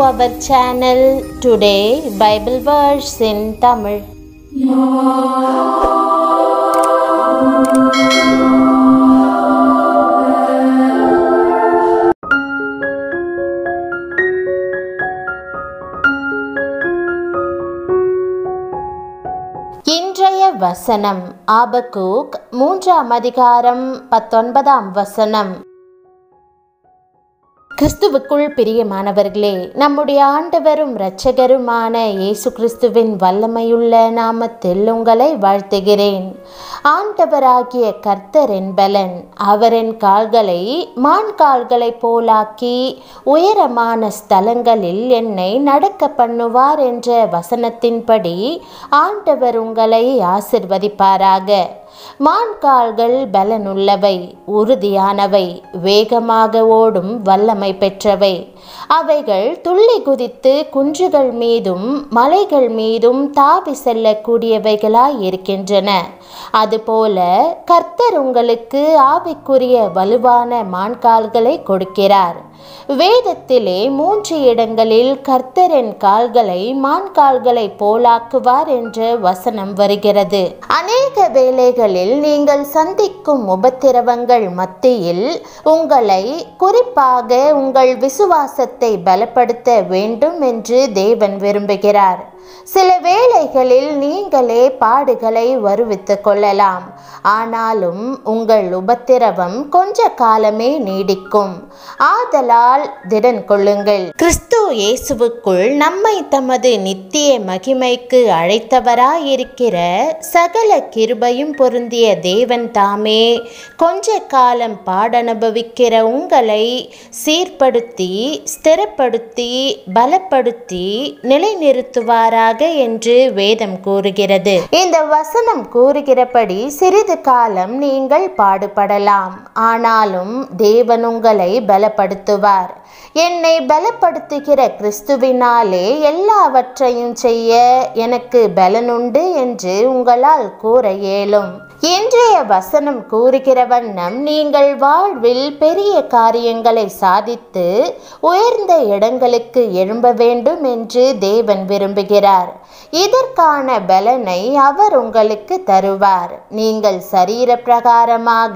our channel. Today, Bible verse in Tamil. இன்றைய வசனம் ஆபக்கூக் மூன்றாம் அதிகாரம் பத்தொன்பதாம் வசனம் கிறிஸ்துவுக்குள் பிரியமானவர்களே நம்முடைய ஆண்டவரும் இரட்சகருமான இயேசு கிறிஸ்துவின் வல்லமையுள்ள நாமத்தில் உங்களை வாழ்த்துகிறேன் ஆண்டவராகிய கர்த்தர் என்பலன் அவரின் கால்களை மான் கால்களைப் போலாக்கி உயரமான ஸ்தலங்களில் என்னை நடக்க பண்ணுவார் என்ற வசனத்தின்படி ஆண்டவர் உங்களை ஆசிர்வதிப்பாராக மான்கால்கள் பலனுள்ளவை உறுதியானவை வேகமாக ஓடும் வல்லமை பெற்றவை அவைகள் துள்ளி குதித்து குன்றுகள் மீதும் மலைகள் மீதும் தாவி செல்லக்கூடியவைகளாய் இருக்கின்றன அதுபோல கர்த்தர் உங்களுக்கு ஆவிக்குரிய வலுவான மான்கால்களை கொடுக்கிறார் வேதத்திலே மூன்று இடங்களில் கர்த்தரின் கால்களை மான்கால்களை போலாக்குவார் என்ற வசனம் வருகிறது அநேக வேளைகளில் நீங்கள் சந்திக்கும் உபத்திரவங்கள் மத்தியில் உங்களை குறிப்பாக உங்கள் விசுவாசத்தை பலப்படுத்த வேண்டும் என்று தேவன் விரும்புகிறார் சில வேளைகளில் நீங்களே பாடுகளை வருவித்துக் கொள்ளலாம் ஆனாலும் உங்கள் உபத்திரவம் கொஞ்ச காலமே நீடிக்கும் ஆதலால் திடன் கொள்ளுங்கள் கிறிஸ்து இயேசுவுக்குள் நம்மை தமது நித்திய மகிமைக்கு அழைத்தவராயிருக்கிற சகல கிருபையும் பொருந்திய தேவன் தாமே கொஞ்ச காலம் பாடனுபவிக்கிற உங்களை சீர்படுத்தி ஸ்திரப்படுத்தி பலப்படுத்தி நிலைநிறுத்துவாராக என்று வேதம் கூறுகிறது இந்த வசனம் கூறுகிறபடி சிறிது காலம் நீங்கள் பாடுபடலாம் ஆனாலும் தேவன் உங்களை பலப்படுத்துவார் என்னை பலப்படுத்துகிற கிறிஸ்துவினாலே எல்லாவற்றையும் செய்ய எனக்கு பலனுண்டு என்று உங்களால் கூற இயலும் இன்றைய வசனம் கூறுகிற வண்ணம் நீங்கள் வாழ்வில் பெரிய காரியங்களை சாதித்து உயர்ந்த இடங்களுக்கு எழும்ப வேண்டும் என்று தேவன் விரும்புகிறார் இதற்கான பலனை அவர் உங்களுக்கு தருவார் நீங்கள் சரீர பிரகாரமாக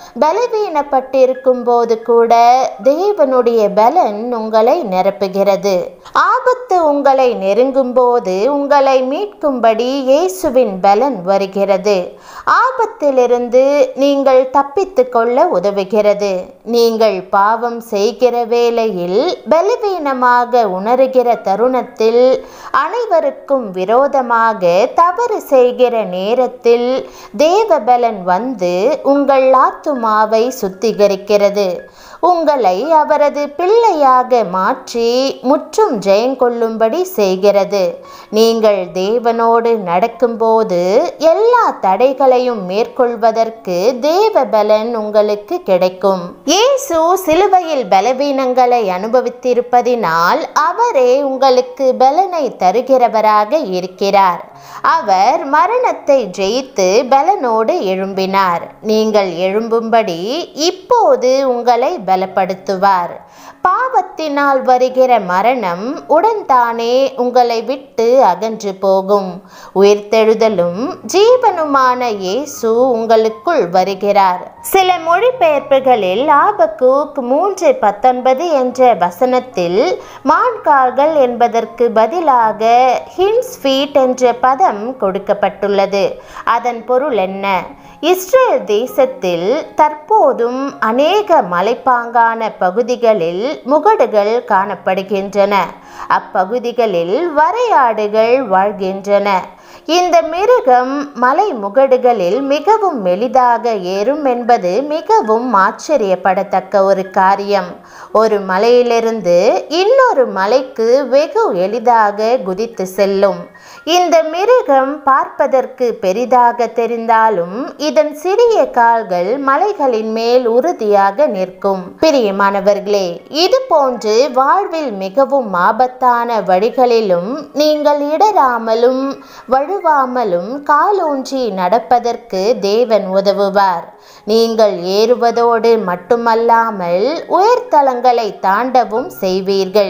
பலவீனப்பட்டிருக்கும் போது கூட தேவனுடைய பலன் உங்களை நிரப்புகிறது ஆபத்து உங்களை நெருங்கும் போது உங்களை மீட்கும்படி இயேசுவின் பலன் வருகிறது ஆபத்திலிருந்து நீங்கள் தப்பித்து கொள்ள உதவுகிறது நீங்கள் பாவம் செய்கிற வேளையில் பலவீனமாக உணர்கிற தருணத்தில் அனைவருக்கும் விரோதமாக தவறு செய்கிற நேரத்தில் தேவபலன் வந்து உங்கள் ஆத்துமாவை சுத்திகரிக்கிறது உங்களை அவரது பிள்ளையாக மாற்றி முற்றும் ஜெயங்கொள்ளும்படி செய்கிறது நீங்கள் தேவனோடு நடக்கும்போது எல்லா தடைகளையும் மேற்கொள்வதற்கு தேவ பலன் உங்களுக்கு கிடைக்கும் இயேசு சிலுவையில் பலவீனங்களை அனுபவித்திருப்பதினால் அவரே உங்களுக்கு பலனை தருகிறவராக இருக்கிறார் அவர் மரணத்தை ஜெயித்து பலனோடு எழும்பினார் நீங்கள் எழும்பும்படி இப்போது உங்களை பலப்படுத்துவார் பாவத்தினால் வருகிற மரணம் உடன்தானே உங்களை விட்டு அகன்று போகும் உயிர்த்தெழுதலும் ஜீவனுமான இயேசு உங்களுக்குள் வருகிறார் சில மொழிபெயர்ப்புகளில் ஆபக்கூக் மூன்று பத்தொன்பது என்ற வசனத்தில் மான்கால்கள் என்பதற்கு பதிலாக ஹின்ஸ் ஃபீட் என்ற பதம் கொடுக்கப்பட்டுள்ளது அதன் பொருள் என்ன இஸ்ரேல் தேசத்தில் தற்போதும் அநேக மலைப்பாங்கான பகுதிகளில் முகடுகள் காணப்படுகின்றன அப்பகுதிகளில் வரையாடுகள் வாழ்கின்றன இந்த மிருகம் மலை முகடுகளில் மிகவும் எளிதாக ஏறும் என்பது மிகவும் ஆச்சரியப்படத்தக்க ஒரு காரியம் ஒரு மலையிலிருந்து இன்னொரு மலைக்கு வெகு எளிதாக குதித்து செல்லும் இந்த மிருகம் பார்ப்பதற்கு பெரிதாக தெரிந்தாலும் இதன் சிறிய கால்கள் மலைகளின் மேல் உறுதியாக நிற்கும் பிரியமானவர்களே இது போன்று வாழ்வில் மிகவும் ஆபத்தான வழிகளிலும் நீங்கள் இடராமலும் வழுவாமலும் காலூன்றி நடப்பதற்கு தேவன் உதவுவார் நீங்கள் ஏறுவதோடு மட்டுமல்லாமல் உயர்தலங்களை தாண்டவும் செய்வீர்கள்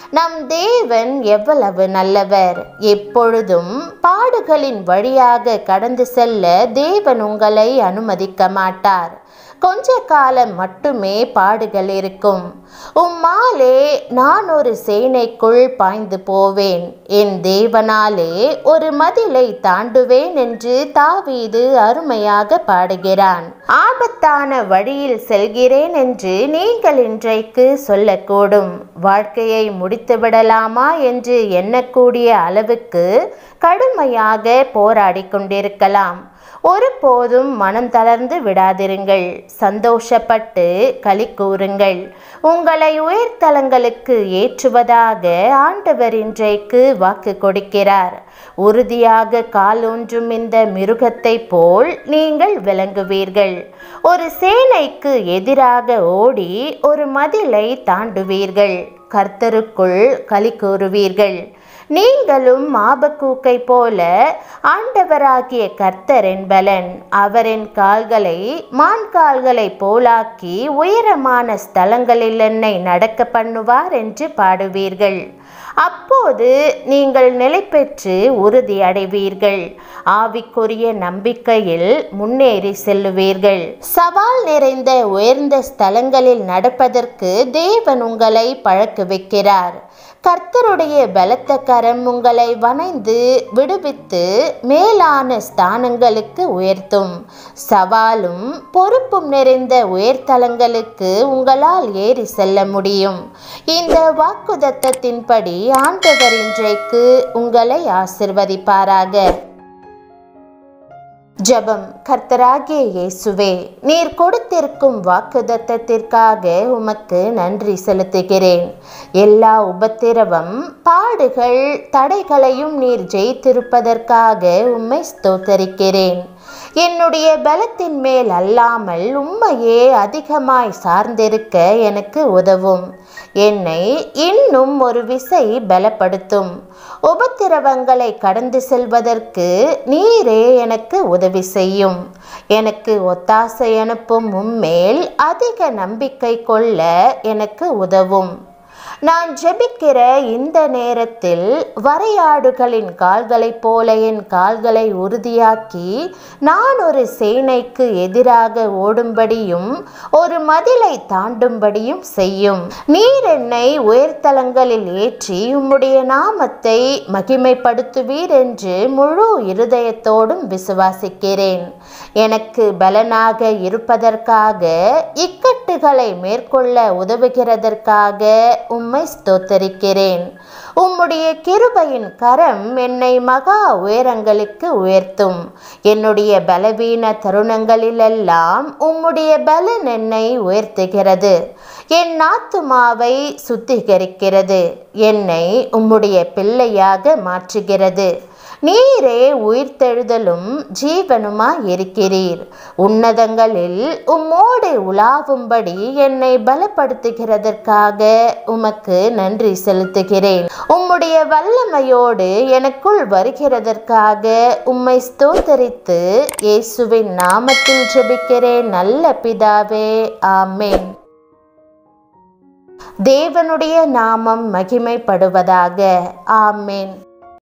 நம் தேவன் எவ்வளவு நல்லவர் எப்பொழுதும் பாடுகளின் வழியாக கடந்து செல்ல தேவன் உங்களை அனுமதிக்க மாட்டார் கொஞ்ச காலம் மட்டுமே பாடுகள் இருக்கும் உம்மாலே நான் ஒரு சேனைக்குள் பாய்ந்து போவேன் என் தேவனாலே ஒரு மதிலை தாண்டுவேன் என்று தாவீது அருமையாக பாடுகிறான் ஆபத்தான வழியில் செல்கிறேன் என்று நீங்கள் இன்றைக்கு சொல்லக்கூடும் வாழ்க்கையை முடித்து விடலாமா என்று எண்ணக்கூடிய அளவுக்கு கடுமையாக போராடி கொண்டிருக்கலாம் ஒருபோதும் மனம் தளர்ந்து விடாதிருங்கள் சந்தோஷப்பட்டு களி கூறுங்கள் உங்களை உயர்தலங்களுக்கு ஏற்றுவதாக ஆண்டவர் இன்றைக்கு வாக்கு கொடுக்கிறார் உறுதியாக காலூன்றும் இந்த மிருகத்தை போல் நீங்கள் விளங்குவீர்கள் ஒரு சேனைக்கு எதிராக ஓடி ஒரு மதிலை தாண்டுவீர்கள் கர்த்தருக்குள் களி கூறுவீர்கள் நீங்களும் ஆபக்கூக்கை போல ஆண்டவராகிய கர்த்தர் என்பலன் அவரின் கால்களை மான் கால்களை போலாக்கி உயரமான ஸ்தலங்களில் என்னை நடக்க பண்ணுவார் என்று பாடுவீர்கள் அப்போது நீங்கள் நிலை பெற்று உறுதி அடைவீர்கள் ஆவிக்குரிய நம்பிக்கையில் முன்னேறி செல்லுவீர்கள் சவால் நிறைந்த உயர்ந்த ஸ்தலங்களில் நடப்பதற்கு தேவன் உங்களை பழக்க வைக்கிறார் கர்த்தருடைய பலத்த கரம் உங்களை வணைந்து விடுவித்து மேலான ஸ்தானங்களுக்கு உயர்த்தும் சவாலும் பொறுப்பும் நிறைந்த உயர்தலங்களுக்கு உங்களால் ஏறி செல்ல முடியும் இந்த வாக்குதத்தத்தின்படி ஆண்டவர் இன்றைக்கு உங்களை ஆசிர்வதிப்பாராக ஜபம் கர்த்தராகிய இயேசுவே நீர் கொடுத்திருக்கும் வாக்குதத்தத்திற்காக உமக்கு நன்றி செலுத்துகிறேன் எல்லா உபத்திரவம் பாடுகள் தடைகளையும் நீர் ஜெயித்திருப்பதற்காக உம்மை ஸ்தோத்தரிக்கிறேன் என்னுடைய பலத்தின் மேல் அல்லாமல் உம்மையே அதிகமாய் சார்ந்திருக்க எனக்கு உதவும் என்னை இன்னும் ஒரு விசை பலப்படுத்தும் உபத்திரவங்களை கடந்து செல்வதற்கு நீரே எனக்கு உதவி செய்யும் எனக்கு ஒத்தாசை அனுப்பும் உம்மேல் அதிக நம்பிக்கை கொள்ள எனக்கு உதவும் நான் ஜெபிக்கிற இந்த நேரத்தில் வரையாடுகளின் கால்களைப் போல என் கால்களை உறுதியாக்கி நான் ஒரு சேனைக்கு எதிராக ஓடும்படியும் ஒரு மதிலை தாண்டும்படியும் செய்யும் நீர் என்னை உயர்தலங்களில் ஏற்றி உம்முடைய நாமத்தை மகிமைப்படுத்துவீர் என்று முழு இருதயத்தோடும் விசுவாசிக்கிறேன் எனக்கு பலனாக இருப்பதற்காக இக்கட்டுகளை மேற்கொள்ள உதவுகிறதற்காக உம்மை ஸ்தோத்தரிக்கிறேன் உம்முடைய கிருபையின் கரம் என்னை மகா உயரங்களுக்கு உயர்த்தும் என்னுடைய பலவீன தருணங்களிலெல்லாம் உம்முடைய பலன் என்னை உயர்த்துகிறது என் ஆத்துமாவை சுத்திகரிக்கிறது என்னை உம்முடைய பிள்ளையாக மாற்றுகிறது நீரே உயிர்த்தெழுதலும் ஜீவனுமாய் இருக்கிறீர் உன்னதங்களில் உம்மோடு உலாவும்படி என்னை பலப்படுத்துகிறதற்காக உமக்கு நன்றி செலுத்துகிறேன் உம்முடைய வல்லமையோடு எனக்குள் வருகிறதற்காக உம்மை ஸ்தோத்தரித்து இயேசுவின் நாமத்தில் ஜெபிக்கிறேன் நல்ல பிதாவே ஆமென் தேவனுடைய நாமம் மகிமைப்படுவதாக ஆமென்